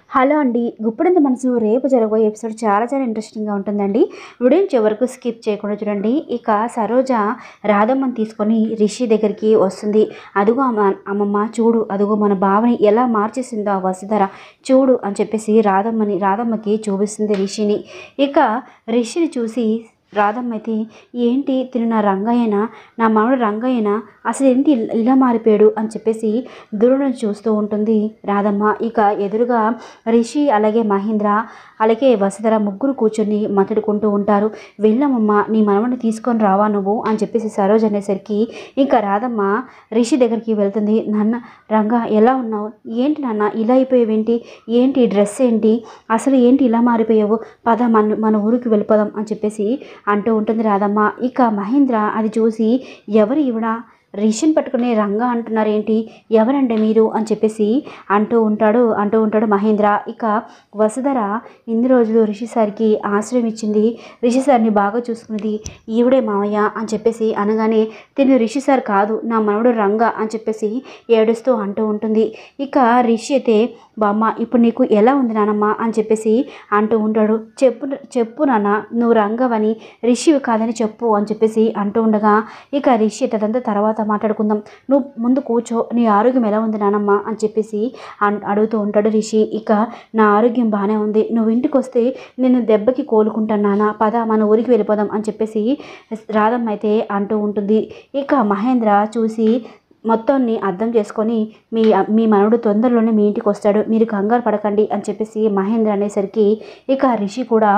hello అండి గుప్పుడంత మనసు రేపు జరగబోయే ఎపిసోడ్ చాలా చాలా ఇంట్రెస్టింగ్గా ఉంటుందండి వీడియోని చివరకు స్కిప్ చేయకుండా చూడండి ఇక సరోజ రాధమ్మని తీసుకొని రిషి దగ్గరికి వస్తుంది అదుగో అమ్మ అమ్మమ్మ చూడు అదుగో మన బావని ఎలా మార్చేసిందో ఆ వసుధర చూడు అని చెప్పేసి రాధమ్మని రాధమ్మకి చూపిస్తుంది రిషిని ఇక రిషిని చూసి రాధమ్మ అయితే ఏంటి తిను నా రంగయ్యనా నా మనవడు రంగయ్యనా అసలు ఏంటి ఇలా- ఇలా మారిపోయాడు అని చెప్పేసి దూరం నుంచి చూస్తూ ఉంటుంది రాధమ్మ ఇక ఎదురుగా రిషి అలాగే మహేంద్ర అలాగే వసుధర ముగ్గురు కూర్చొని మాట్లాడుకుంటూ ఉంటారు వెళ్ళమ్మమ్మ నీ మనవడిని తీసుకొని రావా నువ్వు అని చెప్పేసి సరోజ్ అనేసరికి ఇంకా రాధమ్మ రిషి దగ్గరికి వెళ్తుంది నాన్న రంగా ఎలా ఉన్నావు ఏంటి నాన్న ఇలా అయిపోయావేంటి ఏంటి ఈ డ్రెస్ ఏంటి అసలు ఏంటి ఇలా మారిపోయావు పద మన మన ఊరికి వెళ్ళిపోదాం అని చెప్పేసి అంటూ ఉంటుంది రాధమ్మ ఇక మహేంద్ర అది చూసి ఎవరు ఈవిడ రిషిని పట్టుకుని రంగా అంటున్నారు ఏంటి ఎవరండి మీరు అని చెప్పేసి అంటూ ఉంటాడు అంటూ ఉంటాడు మహేంద్ర ఇక వసుధర ఇన్ని రోజులు రిషి సార్కి ఆశ్రయం ఇచ్చింది రిషి సార్ని బాగా చూసుకున్నది ఈవిడే మావయ్య అని చెప్పేసి అనగానే తిను రిషి సార్ కాదు నా మనవడు రంగా అని చెప్పేసి ఏడుస్తూ అంటూ ఉంటుంది ఇక రిషి అయితే బామ్మ ఇప్పుడు నీకు ఎలా ఉంది నానమ్మ అని చెప్పేసి అంటూ ఉంటాడు చెప్పు చెప్పు నాన్న నువ్వు రంగవని రిషివి కాదని చెప్పు అని చెప్పేసి అంటూ ఉండగా ఇక రిషి అదంతా తర్వాత మాట్లాడుకుందాం నువ్వు ముందు కూర్చో నీ ఆరోగ్యం ఎలా ఉంది నానమ్మ అని చెప్పేసి అన్- అడుగుతూ ఉంటాడు రిషి ఇక నా ఆరోగ్యం బాగానే ఉంది నువ్వు ఇంటికి వస్తే నేను దెబ్బకి కోలుకుంటాను నాన్న పద మన ఊరికి వెళ్ళిపోదాం అని చెప్పేసి రాధమ్మ అయితే అంటూ ఉంటుంది ఇక మహేంద్ర చూసి మొత్తాన్ని అర్థం చేసుకొని మీ మీ మనవడు తొందరలోనే మీ ఇంటికి వస్తాడు మీరు కంగారు పడకండి అని చెప్పేసి మహేంద్ర అనేసరికి ఇక రిషి కూడా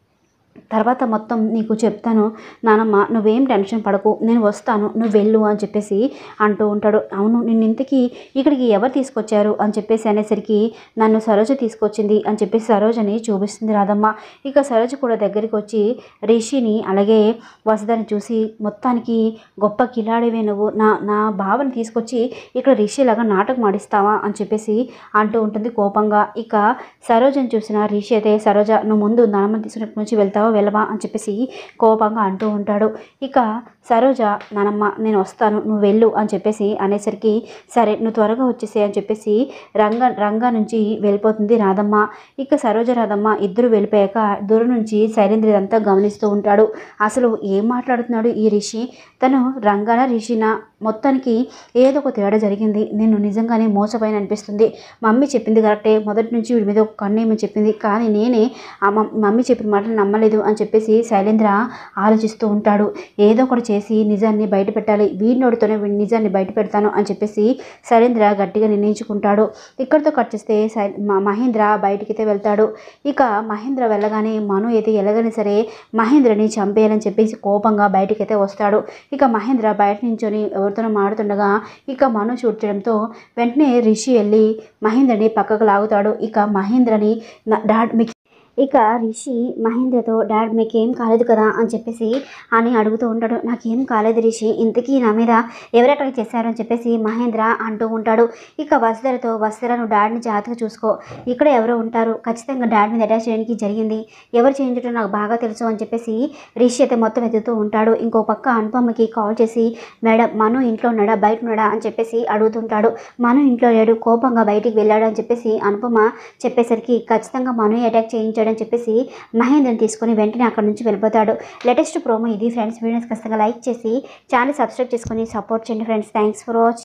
తర్వాత మొత్తం నీకు చెప్తాను నానమ్మ నువ్వేం టెన్షన్ పడకు నేను వస్తాను నువ్వు వెళ్ళు అని చెప్పేసి అంటూ ఉంటాడు అవును నిన్ను ఇంతకీ ఇక్కడికి ఎవరు తీసుకొచ్చారు అని చెప్పేసి అనేసరికి నన్ను సరోజ తీసుకొచ్చింది అని చెప్పేసి సరోజని చూపిస్తుంది రాధమ్మ ఇక సరోజ కూడా దగ్గరికి వచ్చి రిషిని అలాగే వసుధని చూసి మొత్తానికి గొప్ప కిలాడివే నువ్వు నా నా బావని తీసుకొచ్చి ఇక్కడ రిషిలాగా నాటకం ఆడిస్తావా అని చెప్పేసి అంటూ ఉంటుంది కోపంగా ఇక సరోజని చూసిన రిషి అయితే సరోజ నువ్వు ముందు నాన్నమ్మ తీసుకుని నుంచి వెళ్తావా వెళ్ళవా అని చెప్పేసి కోపంగా అంటూ ఉంటాడు ఇక సరోజ నానమ్మ నేను వస్తాను నువ్వు వెళ్ళు అని చెప్పేసి అనేసరికి సరే నువ్వు త్వరగా వచ్చేసే అని చెప్పేసి రంగ రంగా నుంచి వెళ్ళిపోతుంది రాధమ్మ ఇక సరోజ రాధమ్మ ఇద్దరు వెళ్ళిపోయాక దూరం నుంచి శైలేంద్ర ఇదంతా గమనిస్తూ ఉంటాడు అసలు ఏం మాట్లాడుతున్నాడు ఈ రిషి తను రంగాన రిషినా మొత్తానికి ఏదో ఒక తేడా జరిగింది నేను నిజంగానే మోసపోయిన అనిపిస్తుంది మమ్మీ చెప్పింది కరెక్టే మొదటి నుంచి వీడి మీద ఒక కన్నేమని చెప్పింది కానీ నేనే ఆ మమ్- మమ్మీ చెప్పిన మాటలు నమ్మలేదు అని చెప్పేసి శైలేంద్ర ఆలోచిస్తూ ఉంటాడు ఏదో ఒకటి చేసి నిజాన్ని బయట పెట్టాలి వీడినోడితోనే వీడి నిజాన్ని బయట పెడతాను అని చెప్పేసి శైలేంద్ర గట్టిగా నిర్ణయించుకుంటాడు ఇక్కడితో కట్ చేస్తే శై మ- మహేంద్ర బయటికైతే వెళ్తాడు ఇక మహేంద్ర వెళ్ళగానే మను అయితే ఎలాగైనా సరే మహేంద్రని చంపేయాలని చెప్పేసి కోపంగా బయటికైతే వస్తాడు ఇక మహేంద్ర బయట నించొని ఎవరితోనో మాడుతుండగా ఇక మను షూట్ చేయడంతో వెంటనే రిషి వెళ్ళి మహేంద్రని పక్కకు లాగుతాడు ఇక మహేంద్రని "నా- డాడ్ మీకు ఇక రిషి మహేంద్రతో డాడ్ మీకేం కాలేదు కదా అని చెప్పేసి అని అడుగుతూ ఉంటాడు నాకేం కాలేదు రిషి ఇంతకీ నా మీద ఎవరు అటాక్ చేశారు అని చెప్పేసి మహేంద్ర అంటూ ఉంటాడు ఇక వసుధరతో వసుధర నువ్వు డాడ్ని జాగ్రత్తగా చూసుకో ఇక్కడ ఎవరో ఉంటారు ఖచ్చితంగా డాడ్ మీద అటాక్ చేయడానికి జరిగింది ఎవరు చేయించడం నాకు బాగా తెలుసు అని చెప్పేసి రిషి అయితే మొత్తం ఎదుగుతూ ఉంటాడు ఇంకో పక్క అనుపమకి కాల్ చేసి మేడం మను ఇంట్లో ఉన్నాడా బయట ఉన్నాడా అని చెప్పేసి అడుగుతుంటాడు మను ఇంట్లో లేడు కోపంగా బయటికి వెళ్ళాడు అని చెప్పేసి అనుపమ చెప్పేసరికి ఖచ్చితంగా మను అటాక్ చేయించాడని చెప్పేసి మహేంద్రని తీసుకొని వెంటనే అక్కడ నుంచి వెళ్ళిపోతాడు లేటెస్ట్ ప్రోమో ఇది ఫ్రెండ్స్ వీడియోస్ ఖచ్చితంగా లైక్ చేసి ఛానల్ సబ్స్క్రైబ్ చేసుకొని సపోర్ట్ చేయండి ఫ్రెండ్స్ థ్యాంక్స్ ఫర్ వాచ్